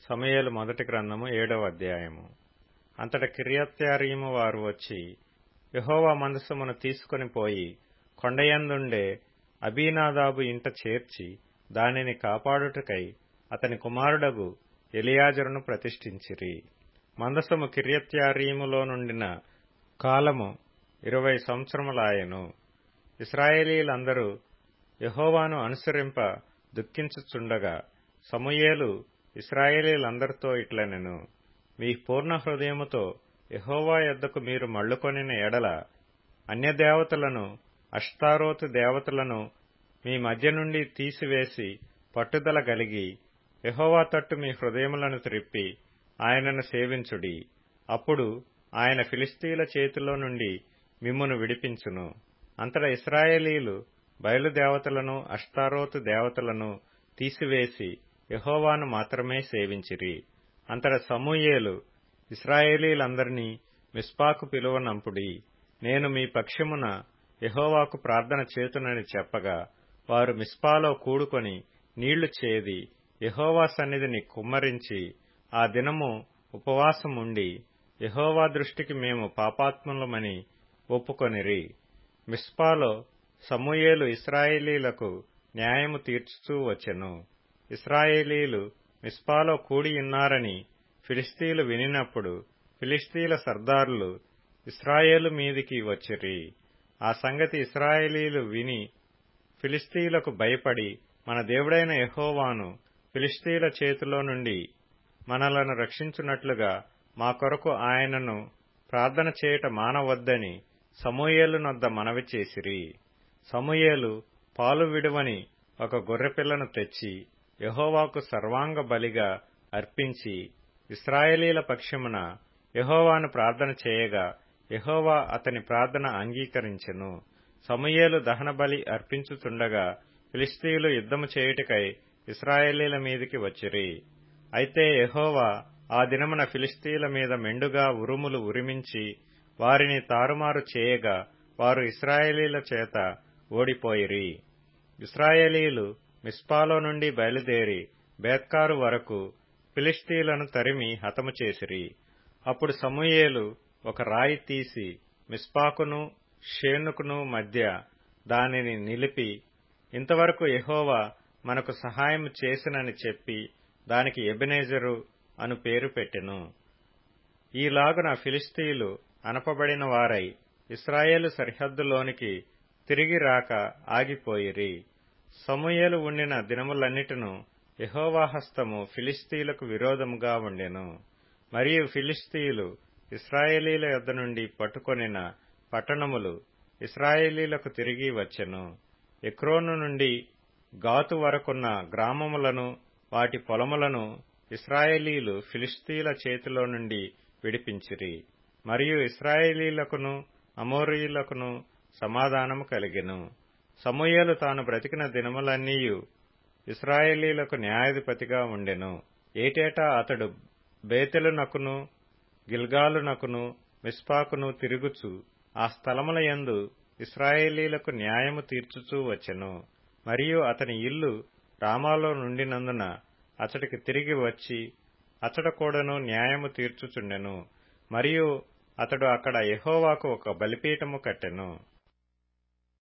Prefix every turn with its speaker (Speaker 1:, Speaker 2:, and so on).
Speaker 1: సమూయేలు మొదటి గ్రంథము ఏడవ అధ్యాయము అంతట కిర్యత్యారీము వారు వచ్చి యెహోవా మందసమును తీసుకొని పోయి కొండయందుండే అబీనాదాబు ఇంట చేర్చి దానిని కాపాడుటకై అతని కుమారుడగు ఎలియాజరును ప్రతిష్ఠించిరి మందసము కిర్యత్యారీములో నుండిన కాలము ఇరవై సంవత్సరములాయెను ఇస్రాయేలీలందరూ యెహోవాను అనుసరింప దుఃఖించుచుండగా సమూయేలు ఇస్రాయేలీలందరితో ఇట్లనెను మీ పూర్ణ హృదయముతో యెహోవా యొద్దకు మీరు మళ్ళుకొనిన ఎడల అన్యదేవతలను అష్తారోతు దేవతలను మీ మధ్య నుండి తీసివేసి పట్టుదల గలిగి యెహోవా తట్టు మీ హృదయములను త్రిప్పి ఆయనను సేవించుడి అప్పుడు ఆయన ఫిలిస్తీన్ల చేతిలో నుండి మిమ్మును విడిపించును అంతట ఇస్రాయేలీలు బయలుదేవతలను అష్తారోతు దేవతలను తీసివేసి యెహోవాను మాత్రమే సేవించిరి అంతట సమూయేలు ఇస్రాయేలీలందరినీ మిస్పాకు పిలువనంపుడి నేను మీ పక్షమున యెహోవాకు ప్రార్థన చేతునని చెప్పగా వారు మిస్పాలో కూడుకొని నీళ్లు చేది యెహోవా సన్నిధిని కుమ్మరించి ఆ దినము ఉపవాసముండి యెహోవా దృష్టికి మేము పాపాత్ములమని ఒప్పుకొనిరి మిస్పాలో సమూయేలు ఇస్రాయేలీలకు న్యాయము తీర్చుతూ వచ్చెను ఇస్రాయేలీలు మిస్పాలో కూడియున్నారని ఫిలిస్తీన్లు వినినప్పుడు ఫిలిస్తీన్ల సర్దారులు ఇస్రాయేలు మీదికి వచ్చిరి ఆ సంగతి ఇస్రాయేలీలు విని ఫిలిస్తీన్లకు భయపడి మన దేవుడైన యెహోవాను ఫిలిస్తీన్ల చేతిలో నుండి మనలను రక్షించున్నట్లుగా మా కొరకు ఆయనను ప్రార్థన చేయట మానవద్దని సమూయేలునొద్ద మనవి చేసిరి సమూయేలు పాలు విడువని ఒక గొర్రెపిల్లను తెచ్చి యెహోవాకు సర్వాంగ బలిగా అర్పించి ఇస్రాయేలీల పక్షమున యెహోవాను ప్రార్థన చేయగా యెహోవా అతని ప్రార్థన అంగీకరించెను సమూయేలు దహనబలి అర్పించుతుండగా ఫిలిస్తీయులు యుద్ధము చేయుటకై ఇస్రాయేలీల మీదికి వచ్చిరి అయితే యెహోవా ఆ దినమున ఫిలిస్తీన్ల మీద మెండుగా ఉరుములు ఉరిమించి వారిని తారుమారు చేయగా వారు ఇస్రాయేలీల చేత ఓడిపోయిరి ఇస్రాయేలీలు మిస్పాలో నుండి బయలుదేరి బేత్కారు వరకు ఫిలిస్తీన్లను తరిమి హతము చేసిరి అప్పుడు సమూయేలు ఒక రాయి తీసి మిస్పాకును షేనుకును మధ్య దానిని నిలిపి ఇంతవరకు యెహోవా మనకు సహాయం చేసినని చెప్పి దానికి ఎబెనేజరు అను పేరు పెట్టెను ఈలాగున ఫిలిస్తీయులు అనపబడిన వారై ఇస్రాయేలు సరిహద్దులోనికి తిరిగి రాక ఆగిపోయిరి సమూయేలు ఉండిన దినములన్నిటిను యహోవాహస్తము ఫిలిస్తీయులకు విరోధముగా ఉండెను మరియు ఫిలిస్తీయులు ఇస్రాయేలీల యొద్ద నుండి పట్టుకొనిన పట్టణములు ఇస్రాయేలీలకు తిరిగి వచ్చెను ఎక్రోను నుండి గాతు వరకున్న గ్రామములను వాటి పొలములను ఇస్రాయేలీలు ఫిలిస్తీన్ల చేతిలో నుండి విడిపించిరి మరియు ఇస్రాయేలీలకును అమోరీయులకును సమాధానము కలిగెను సమూయేలు తాను బ్రతికిన దినములన్నీయు ఇస్రాయేలీలకు న్యాయాధిపతిగా ఉండెను ఏటేటా అతడు బేతెలునకును గిల్గాలునకును మిస్పాకును తిరుగుచు ఆ స్థలముల యందు ఇస్రాయేలీలకు న్యాయము తీర్చుచూ వచ్చెను మరియు అతని ఇల్లు రామాలో నుండినందున అతడికి తిరిగి వచ్చి అతడ కూడాను న్యాయము తీర్చుచుండెను మరియు అతడు అక్కడ యెహోవాకు ఒక బలిపీఠము కట్టెను